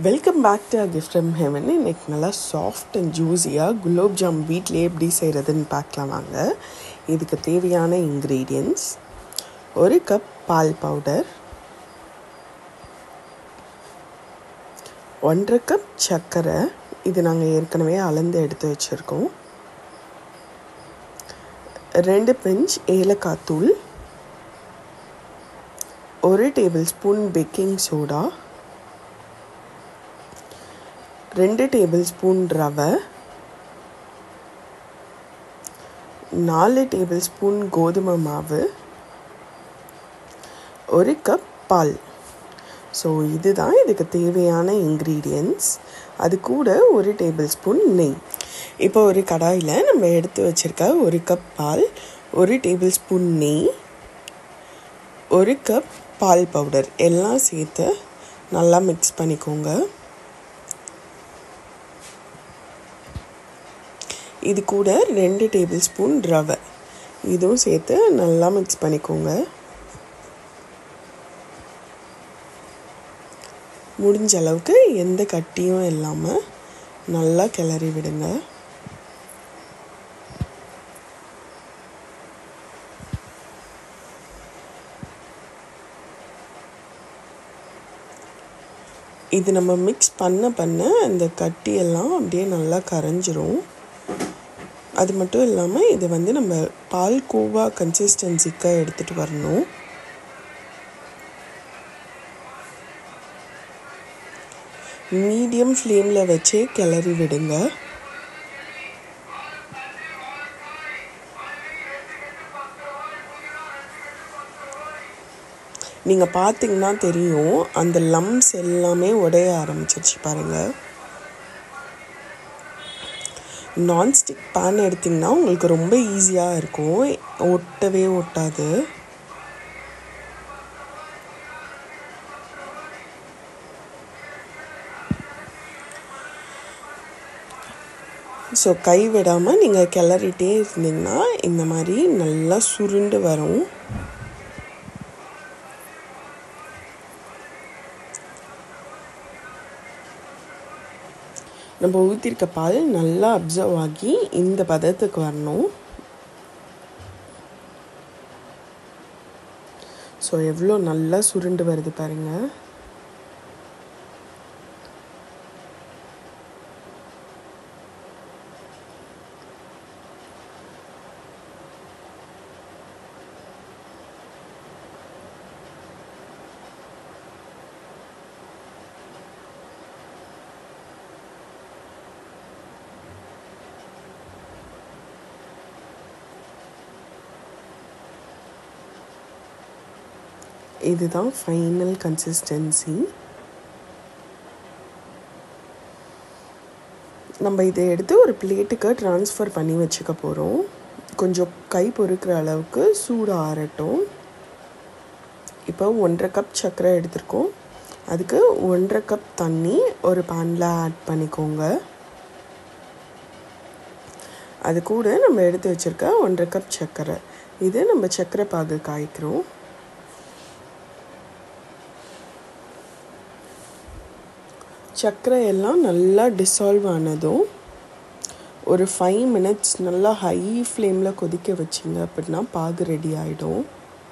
welcome back to gift from heaven இன்னைக்கு நல்லா soft and ஜூஸியாக குலோப் ஜாம் வீட்லேயே எப்படி செய்கிறதுன்னு பார்க்கலாம் வாங்க இதுக்கு தேவையான இன்க்ரீடியன்ட்ஸ் ஒரு கப் பால் பவுடர் ஒன்றரை கப் சர்க்கரை இது நாங்கள் ஏற்கனவே அளந்து எடுத்து வச்சுருக்கோம் ரெண்டு பிஞ்ச் ஏலக்காய் தூள் ஒரு டேபிள் ஸ்பூன் பேக்கிங் சோடா ரெண்டு டேபிள் ஸ்பூன் ரவை நாலு டேபிள் ஸ்பூன் கோதுமை மாவு ஒரு கப் பால் ஸோ இதுதான் இதுக்கு தேவையான இன்க்ரீடியன்ட்ஸ் அது கூட ஒரு டேபிள் ஸ்பூன் நெய் இப்போ ஒரு கடாயில் நம்ம எடுத்து வச்சுருக்க ஒரு கப் பால் ஒரு டேபிள் ஸ்பூன் நெய் ஒரு கப் பால் பவுடர் எல்லாம் சேர்த்து நல்லா மிக்ஸ் பண்ணிக்கோங்க இது கூட ரெண்டு டேபிள் ஸ்பூன் ரவை இதுவும் சேர்த்து நல்லா மிக்ஸ் பண்ணிக்கோங்க முடிஞ்ச அளவுக்கு எந்த கட்டியும் இல்லாமல் நல்லா கிளறி விடுங்க இது நம்ம மிக்ஸ் பண்ண பண்ண அந்த கட்டியெல்லாம் அப்படியே நல்லா கரைஞ்சிரும் அது மட்டும் இல்லாமல் இதை வந்து நம்ம பால் கோவா கன்சிஸ்டன்சிக்கு எடுத்துகிட்டு வரணும் மீடியம் ஃப்ளேமில் வச்சே கிளறி விடுங்க நீங்கள் பார்த்தீங்கன்னா தெரியும் அந்த லம்ஸ் எல்லாமே உடைய ஆரம்பிச்சிருச்சு பாருங்கள் நான்ஸ்டிக் பேன் எடுத்திங்கன்னா உங்களுக்கு ரொம்ப ஈஸியாக இருக்கும் ஒட்டவே ஒட்டாது ஸோ கை விடாமல் நீங்கள் கிளறிட்டே இருந்தீங்கன்னா இந்த மாதிரி நல்லா சுருண்டு வரும் நம்ம ஊற்றிருக்க பால் நல்லா அப்சர்வ் ஆகி இந்த பதத்துக்கு வரணும் ஸோ எவ்வளோ நல்லா சுருண்டு வருது பாருங்கள் இதுதான் ஃபைனல் கன்சிஸ்டன்சி நம்ம இதை எடுத்து ஒரு பிளேட்டுக்கு ட்ரான்ஸ்ஃபர் பண்ணி வச்சுக்க போகிறோம் கொஞ்சம் கை பொறுக்கிற அளவுக்கு சூடு ஆறட்டும் இப்போ ஒன்றரை கப் சர்க்கரை எடுத்திருக்கோம் அதுக்கு ஒன்றரை கப் தண்ணி ஒரு பேனில் ஆட் பண்ணிக்கோங்க அது கூட நம்ம எடுத்து வச்சுருக்க ஒன்றரை கப் சர்க்கரை இது நம்ம சர்க்கரை பாகு காய்க்கிறோம் சர்க்கரை எல்லாம் நல்லா டிசால்வ் ஆனதும் ஒரு ஃபைவ் மினிட்ஸ் நல்லா ஹை ஃப்ளேமில் கொதிக்க வச்சிங்க அப்படின்னா பாகு ரெடி ஆகிடும்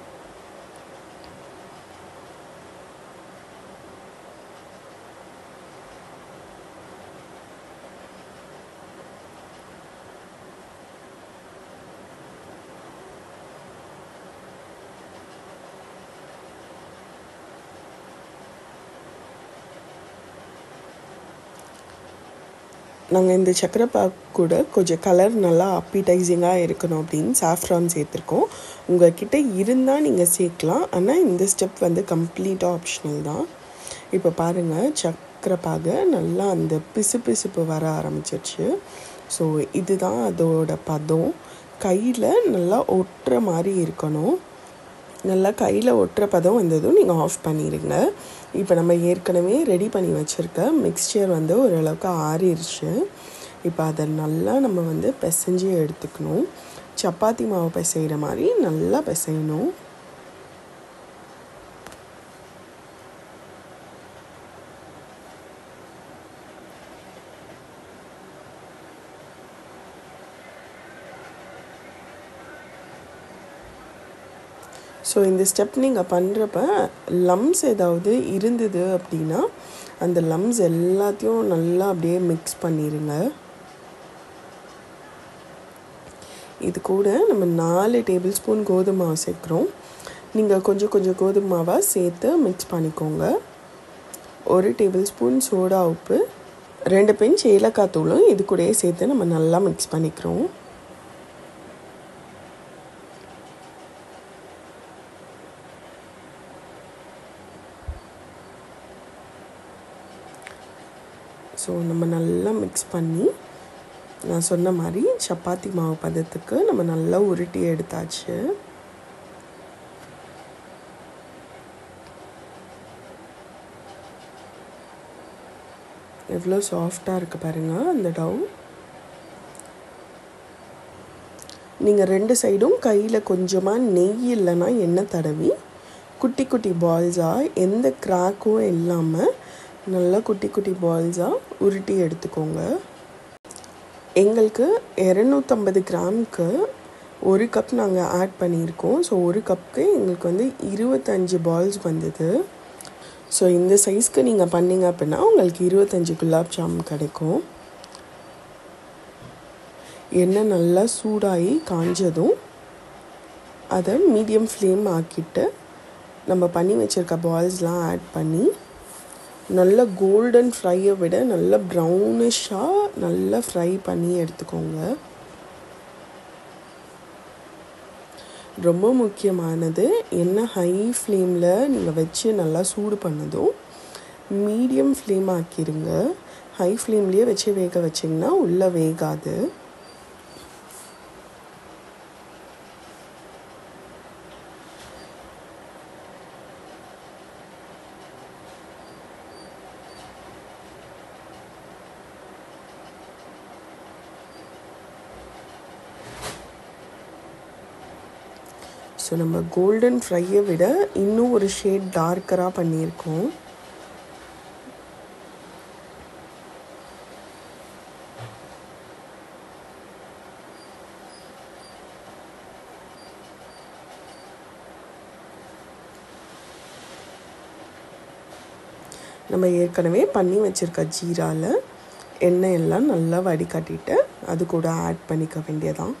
நாங்கள் இந்த சக்கரை பாக் கூட கொஞ்சம் கலர் நல்லா அப்பீடைசிங்காக இருக்கணும் அப்படின்னு சாஃப்ரான் சேர்த்துருக்கோம் உங்கள்கிட்ட இருந்தால் நீங்கள் சேர்க்கலாம் ஆனால் இந்த ஸ்டெப் வந்து கம்ப்ளீட்டாக ஆப்ஷனல் தான் இப்போ பாருங்கள் சக்கரை பாக நல்லா அந்த பிசு பிசுப்பு வர ஆரம்பிச்சிருச்சு ஸோ இதுதான் அதோட பதம் கையில் நல்லா ஒட்டுற மாதிரி இருக்கணும் நல்லா கையில் ஒட்டுற பதம் வந்ததும் நீங்கள் ஆஃப் பண்ணிடுங்க இப்போ நம்ம ஏற்கனவே ரெடி பண்ணி வச்சுருக்க மிக்ஸ்சர் வந்து ஓரளவுக்கு ஆறிடுச்சு இப்போ அதை நல்லா நம்ம வந்து பிசைஞ்சு எடுத்துக்கணும் சப்பாத்தி மாவு பிசைகிற மாதிரி நல்லா பிசையணும் ஸோ இந்த ஸ்டெப் நீங்கள் பண்ணுறப்ப லம்ஸ் ஏதாவது இருந்தது அப்படின்னா அந்த லம்ஸ் எல்லாத்தையும் நல்லா அப்படியே மிக்ஸ் பண்ணிடுங்க இது கூட நம்ம நாலு டேபிள் ஸ்பூன் கோதுமை மாவு சேர்க்குறோம் நீங்கள் கொஞ்சம் கொஞ்சம் கோதுமை மாவாக சேர்த்து மிக்ஸ் பண்ணிக்கோங்க ஒரு டேபிள் ஸ்பூன் சோடா உப்பு ரெண்டு பிஞ்ச் ஏலக்காய் தூளும் இது கூடயே சேர்த்து நம்ம நல்லா மிக்ஸ் பண்ணிக்கிறோம் ஸோ நம்ம நல்லா மிக்ஸ் பண்ணி நான் சொன்ன மாதிரி சப்பாத்தி மாவு பதத்துக்கு நம்ம நல்லா உருட்டி எடுத்தாச்சு எவ்வளோ சாஃப்டாக இருக்குது பாருங்கள் அந்த டவ் நீங்கள் ரெண்டு சைடும் கையில் கொஞ்சமாக நெய் இல்லைன்னா எண்ணெய் தடவி குட்டி குட்டி பால்ஸாக எந்த கிராக்கும் இல்லாமல் நல்லா குட்டி குட்டி பால்ஸாக உருட்டி எடுத்துக்கோங்க எங்களுக்கு இரநூத்தம்பது கிராமுக்கு ஒரு கப் நாங்கள் ஆட் பண்ணியிருக்கோம் ஸோ ஒரு கப்புக்கு எங்களுக்கு வந்து இருபத்தஞ்சி பால்ஸ் வந்தது ஸோ இந்த சைஸ்க்கு நீங்கள் பண்ணிங்க அப்படின்னா உங்களுக்கு இருபத்தஞ்சி குலாப் ஜாமுன் கிடைக்கும் எண்ணெய் நல்லா சூடாகி காஞ்சதும் அதை மீடியம் ஃப்ளேம் ஆக்கிட்டு நம்ம பண்ணி வச்சுருக்க பால்ஸ்லாம் ஆட் பண்ணி நல்ல கோல்டன் ஃப்ரையை விட நல்ல ப்ரௌனிஷாக நல்லா ஃப்ரை பண்ணி எடுத்துக்கோங்க ரொம்ப முக்கியமானது என்ன ஹை ஃப்ளேமில் நீங்கள் வச்சு நல்லா சூடு பண்ணதும் மீடியம் ஃப்ளேம் ஆக்கிடுங்க ஹை ஃப்ளேம்லேயே வச்சு வேக வச்சிங்கன்னா உள்ளே வேகாது ஸோ நம்ம கோல்டன் ஃப்ரையை விட இன்னும் ஒரு ஷேட் டார்க்கராக பண்ணியிருக்கோம் நம்ம ஏற்கனவே பண்ணி வச்சுருக்க ஜீராவில் எண்ணெய் எல்லாம் நல்லா வடிகட்டிட்டு அது கூட ஆட் பண்ணிக்க வேண்டியதான்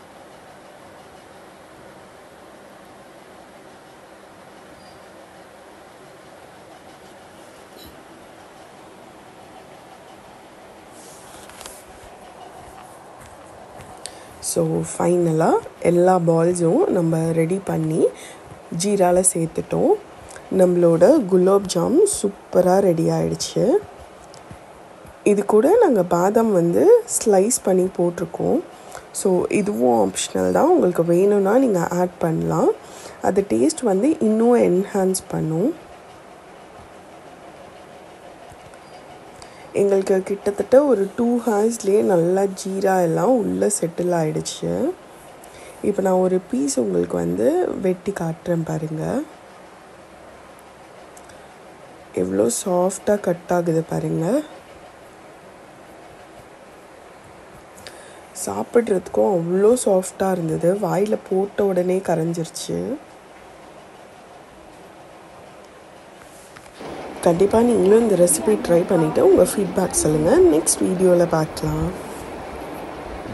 ஸோ ஃபைனலாக எல்லா பால்ஸும் நம்ம ரெடி பண்ணி ஜீராவில் சேர்த்துட்டோம் நம்மளோட குலாப் ஜாம் சூப்பராக ரெடி ஆயிடுச்சு இது கூட நாங்கள் பாதாம் வந்து ஸ்லைஸ் பண்ணி போட்டிருக்கோம் ஸோ இதுவும் ஆப்ஷனல் தான் உங்களுக்கு வேணும்னா நீங்கள் ஆட் பண்ணலாம் அது டேஸ்ட் வந்து இன்னும் என்ஹான்ஸ் பண்ணும் எங்களுக்கு கிட்டத்தட்ட ஒரு டூ ஹார்ஸ்லேயே நல்லா ஜீரா எல்லாம் உள்ளே செட்டில் ஆகிடுச்சு இப்போ நான் ஒரு பீஸ் உங்களுக்கு வந்து வெட்டி காட்டுறேன் பாருங்கள் எவ்வளோ சாஃப்டாக கட் ஆகுது பாருங்கள் சாப்பிட்றதுக்கும் அவ்வளோ சாஃப்டாக இருந்தது வாயில் போட்ட உடனே கரைஞ்சிருச்சு கண்டிப்பாக நீங்களும் இந்த ரெசிபி ட்ரை பண்ணிவிட்டு உங்கள் ஃபீட்பேக் சொல்லுங்கள் நெக்ஸ்ட் வீடியோவில் பார்க்கலாம்